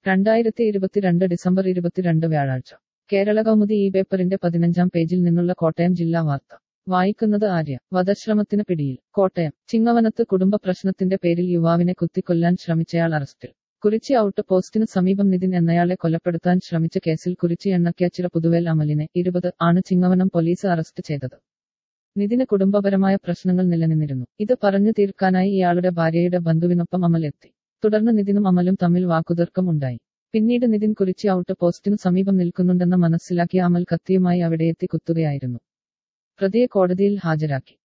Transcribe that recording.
രണ്ടായിരത്തി ഇരുപത്തിരണ്ട് ഡിസംബർ ഇരുപത്തിരണ്ട് വ്യാഴാഴ്ച കേരള കൗമുദി ഈ പേപ്പറിന്റെ പതിനഞ്ചാം പേജിൽ നിന്നുള്ള കോട്ടയം ജില്ലാ വാർത്ത വായിക്കുന്നത് ആര്യ വധശ്രമത്തിന് പിടിയിൽ കോട്ടയം ചിങ്ങവനത്ത് കുടുംബ പ്രശ്നത്തിന്റെ പേരിൽ യുവാവിനെ കുത്തിക്കൊല്ലാൻ ശ്രമിച്ചയാൾ അറസ്റ്റിൽ കുറിച്ചി ഔട്ട് പോസ്റ്റിന് സമീപം നിതിൻ എന്നയാളെ കൊലപ്പെടുത്താൻ ശ്രമിച്ച കേസിൽ കുറിച്ചി എണ്ണക്കാച്ചിറ പുതുവേൽ അമലിനെ ഇരുപത് ആണ് ചിങ്ങവനം പോലീസ് അറസ്റ്റ് ചെയ്തത് നിതിന് കുടുംബപരമായ പ്രശ്നങ്ങൾ നിലനിന്നിരുന്നു ഇത് പറഞ്ഞു തീർക്കാനായി ഇയാളുടെ ഭാര്യയുടെ ബന്ധുവിനൊപ്പം അമൽ എത്തി തുടർന്ന് നിതിനും അമലും തമ്മിൽ വാക്കുതർക്കം ഉണ്ടായി പിന്നീട് നിതിൻ കുറിച്ചി ഔട്ട് പോസ്റ്റിനു സമീപം നിൽക്കുന്നുണ്ടെന്ന് മനസ്സിലാക്കിയ അമൽ കത്തിയുമായി അവിടെയെത്തി കുത്തുകയായിരുന്നു പ്രതിയെ കോടതിയിൽ ഹാജരാക്കി